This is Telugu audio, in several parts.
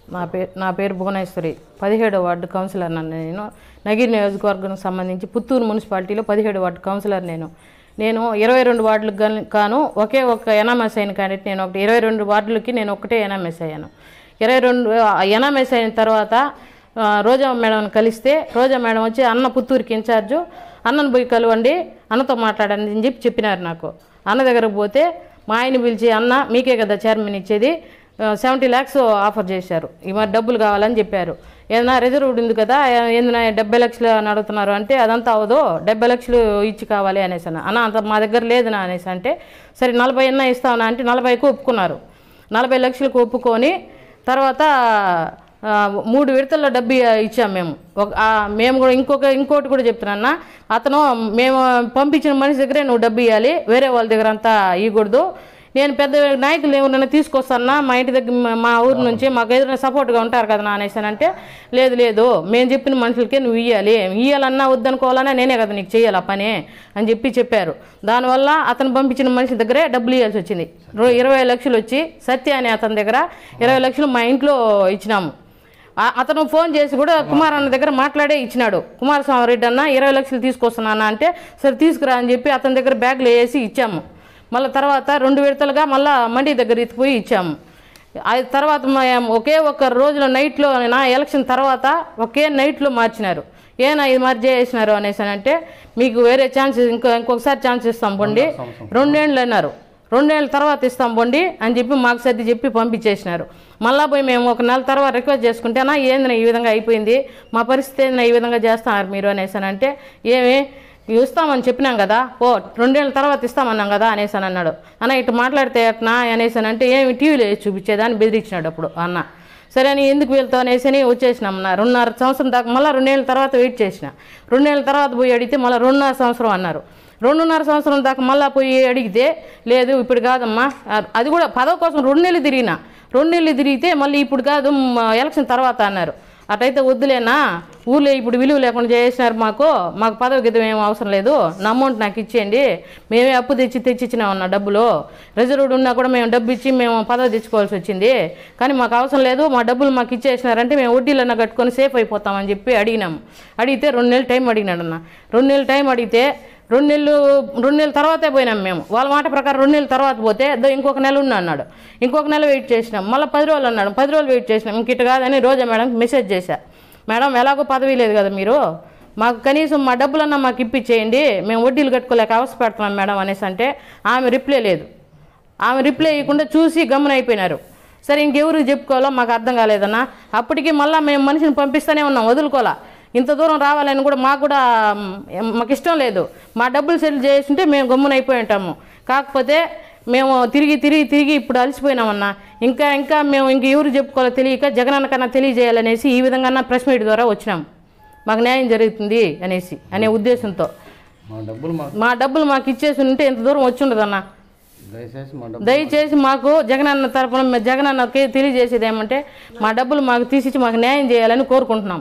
నా పేరు నా పేరు భువనేశ్వరి పదిహేడో వార్డు కౌన్సిలర్ నన్ను నేను నగిరి నియోజకవర్గానికి సంబంధించి పుత్తూరు మున్సిపాలిటీలో పదిహేడు వార్డు కౌన్సిలర్ నేను నేను ఇరవై రెండు వార్డులకు గాను- కాను ఒకే ఒక్క ఎనామస్ అయిన క్యాండిడేట్ నేను ఒకటి ఇరవై రెండు వార్డులకి నేను ఒకటే ఎనామస్ అయ్యాను ఇరవై రెండు ఎనామస్ అయిన తర్వాత ఆ, రోజా మేడం కలిస్తే రోజా మేడం వచ్చి అన్న పుత్తూరుకి ఇన్ఛార్జు అన్నను పోయి కలవండి అన్నతో మాట్లాడండి అని చెప్పి చెప్పినారు నాకు అన్న దగ్గరకు పోతే మా ఆయన పిలిచి అన్న మీకే కదా చైర్మన్ ఇచ్చేది సెవెంటీ ల్యాక్స్ ఆఫర్ చేశారు ఈ మరి డబ్బులు కావాలని చెప్పారు ఏదైనా రిజర్వ్డ్ ఉంది కదా ఏందన్నా డెబ్బై లక్షలు అని అడుగుతున్నారు అంటే అదంతా అవదు డెబ్బై లక్షలు ఇచ్చి కావాలి అనేసి అన్న అన్న అంత మా దగ్గర లేదు నా అనేసి అంటే సరే నలభై ఎన్న ఇస్తామన్నా అంటే నలభైకి ఒప్పుకున్నారు నలభై లక్షలకు ఒప్పుకొని తర్వాత ఆ, మూడు విడతల్లో డబ్బు ఇచ్చాం మేము ఒక ఆ, మేము కూడా ఇంకొక ఇంకోటి కూడా చెప్తున్నా అతను మేము పంపించిన మనిషి దగ్గరే నువ్వు డబ్బు ఇవ్వాలి వేరే వాళ్ళ దగ్గర అంతా ఇవ్వకూడదు నేను పెద్ద నాయకులు ఎవరైనా తీసుకొస్తానా మా ఇంటి దగ్గర మా- మా ఊరు నుంచి మాకు ఏదైనా సపోర్ట్గా ఉంటారు కదా నా అనేసి అని అంటే లేదు లేదు మేము చెప్పిన మనుషులకే నువ్వు ఇవ్వాలి ఇవ్వాలన్నా వద్దనుకోవాలన్నా నేనే కదా నీకు చేయాలి ఆ పని అని చెప్పి చెప్పారు దానివల్ల అతను పంపించిన మనిషి దగ్గరే డబ్బులు ఇవ్వాల్సి వచ్చింది రో- ఇరవై లక్షలు వచ్చి సత్య అనే అతని దగ్గర ఇరవై లక్షలు మా ఇంట్లో ఇచ్చినాము ఆ- అతను ఫోన్ చేసి కూడా కుమార్ అన్న దగ్గర మాట్లాడే ఇచ్చినాడు కుమారస్వామి రెడ్డి అన్న ఇరవై లక్షలు తీసుకొస్తున్నాను అన్న అంటే సరే తీసుకురా అని చెప్పి అతని దగ్గర బ్యాగ్లో వేసి ఇచ్చాము మళ్ళీ తర్వాత రెండు విడతలుగా మళ్ళీ మండి దగ్గర ఎత్తుకుపోయి ఇచ్చాము అది తర్వాత మా- ఒకే ఒక్క రోజులో నైట్లో నా ఎలక్షన్ తర్వాత ఒకే నైట్లో మార్చినారు ఏనా ఇది మరి చేసినారు అనేసి అని అంటే మీకు వేరే ఛాన్స్ ఇంకో ఇంకొకసారి ఛాన్స్ ఇస్తాం పొండి రెండేళ్ళు అన్నారు రెండేళ్ళ తర్వాత ఇస్తాం పొండి అని చెప్పి మాకు సర్ది చెప్పి పంపించేసినారు మళ్ళా పోయి మేము ఒక నెల తర్వాత రిక్వెస్ట్ చేసుకుంటే అన్నా ఏంది ఈ విధంగా అయిపోయింది మా పరిస్థితి ఏంది ఈ విధంగా చేస్తున్నారు మీరు అనేసి అని అంటే ఏమి ఇస్తామని చెప్పినాం కదా ఓ రెండేళ్ళ తర్వాత ఇస్తామన్నాం కదా అనేసి అని అన్నాడు అన్న ఇటు మాట్లాడితే ఎట్నా అనేసి అని అంటే ఏమి టీవీలో వేసి చూపించేదాన్ని బెదిరించినాడు అప్పుడు అన్న సరే అని ఎందుకు వెళ్తావు అనేసి అని వచ్చేసినాం నా రెండున్నర సంవత్సరం దాకా మళ్ళీ రెండేళ్ళ తర్వాత వెయిట్ చేసిన రెండేళ్ళ తర్వాత పోయి అడిగితే మళ్ళీ రెండున్నర సంవత్సరం అన్నారు రెండున్నర సంవత్సరం దాకా మళ్ళీ పోయి అడిగితే లేదు ఇప్పుడు కాదమ్మా అ- అది కూడా పదవి కోసం రెండు నెలలు తిరిగిన రెండు నెలలు తిరిగితే మళ్ళీ ఇప్పుడు కాదు మ, ఎలక్షన్ తర్వాత అన్నారు అటైతే వద్దులేనా ఊర్లో ఇప్పుడు విలువ లేకుండా చేసినారు మాకు మాకు పదవి గిద్దం ఏం అవసరం లేదు నా అమౌంట్ నాకు ఇచ్చేయండి మేమే అప్పు తెచ్చి తెచ్చిచ్చినాం అన్న డబ్బులు రిజర్వ్డ్ ఉన్నా కూడా మేము డబ్బు ఇచ్చి మేము పదవి తెచ్చుకోవాల్సి వచ్చింది కానీ మాకు అవసరం లేదు మా డబ్బులు మాకు ఇచ్చేసినారంటే మేము వడ్డీలన్నా కట్టుకొని సేఫ్ అయిపోతామని చెప్పి అడిగినాము అడిగితే రెండు నెలలు టైం అడిగినాడు అన్న రెండు నెలలు టైం అడిగితే రెండు నెలలు రెండు నెలల తర్వాతే పోయినాం మేము వాళ్ళ మాట ప్రకారం రెండు నెలల తర్వాత పోతే "దో ఇంకొక నెల ఉన్నా అన్నాడు ఇంకొక నెల వెయిట్ చేసినాం మళ్ళీ పది రోజులు అన్నాడు పది రోజులు వెయిట్ చేసినాం ఇంక ఇటు కాదని రోజా మేడంకి మెసేజ్ చేశా మేడం ఎలాగో పదవి లేదు కదా మీరు మాకు కనీసం మా డబ్బులన్నా మాకు ఇప్పించేయండి మేము వడ్డీలు కట్టుకోలేక అవస్థ పెడుతున్నాం మేడం అనేసి అంటే ఆమె రిప్లై లేదు ఆమె రిప్లై ఇవ్వకుండా చూసి గమన అయిపోయినారు సరే ఇంకెవరికి చెప్పుకోవాలో మాకు అర్థం కాలేదన్నా అప్పటికి మళ్ళీ మేము మనిషిని పంపిస్తూనే ఉన్నాం వదులుకోవాలా ఇంత దూరం రావాలని కూడా మాకు కూడా మ్, మాకు ఇష్టం లేదు మా డబ్బులు సెటిల్ చేస్తుంటే మేము గమ్మున అయిపోయి ఉంటాము కాకపోతే మేము తిరిగి తిరిగి తిరిగి ఇప్పుడు అలసిపోయినామన్నా ఇంకా ఇంకా మేము ఇంక ఎవరు చెప్పుకోవాలో తెలియక జగనన్న కన్నా తెలియజేయాలనేసి ఈ విధంగా ప్రెస్ మీట్ ద్వారా వచ్చినాం మాకు న్యాయం జరుగుతుంది అనేసి అనే ఉద్దేశంతో మా డబ్బులు మాకు మా డబ్బులు మాకు ఇచ్చేసి ఉంటే ఇంత దూరం వచ్చి ఉండదన్నా దయచేసి మా డబ్బులు దయచేసి మాకు జగనన్న తరపున మే- జగనన్నకి తెలియజేసేది ఏమంటే మా డబ్బులు మాకు తీసిచ్చి మాకు న్యాయం చేయాలని కోరుకుంటున్నాం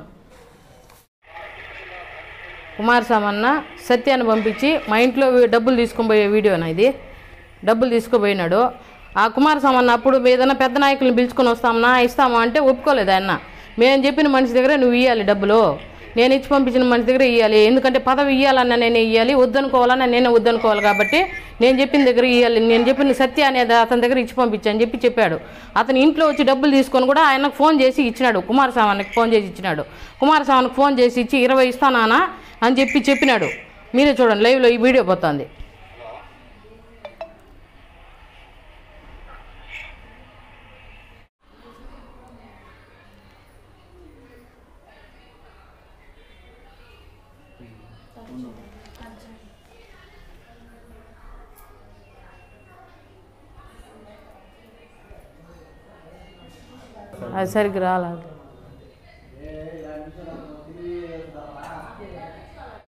కుమారస్వామి అన్న సత్యాన్ని పంపించి మా ఇంట్లో వీ- డబ్బులు తీసుకొని పోయే వీడియోనా ఇది డబ్బులు తీసుకుపోయినాడు ఆ కుమారస్వామి అన్న అప్పుడు ఏదైనా పెద్ద నాయకులను పిలుచుకొని వస్తామన్నా ఇస్తామా అంటే ఒప్పుకోలేదు ఆయన మేము చెప్పిన మనిషి దగ్గర నువ్వు ఇవ్వాలి డబ్బులు నేను ఇచ్చి పంపించిన మనిషి దగ్గర ఇవ్వాలి ఎందుకంటే పదవి ఇవ్వాలన్నా నేనే ఇవ్వాలి వద్దనుకోవాలన్నా నేనే వద్దనుకోవాలి కాబట్టి నేను చెప్పిన దగ్గర ఇవ్వాలి నేను చెప్పిన సత్య అనేది అతని దగ్గర ఇచ్చి పంపించని చెప్పి చెప్పాడు అతని ఇంట్లో వచ్చి డబ్బులు తీసుకొని కూడా ఆయనకు ఫోన్ చేసి ఇచ్చినాడు కుమారస్వామికి ఫోన్ చేసి ఇచ్చినాడు కుమారస్వామికి ఫోన్ చేసి ఇచ్చి ఇరవై ఇస్తానా అని చెప్పి చెప్పినాడు మీరే చూడండి లైవ్లో ఈ వీడియో పోతుంది అది సరిగ్గా రాలేదు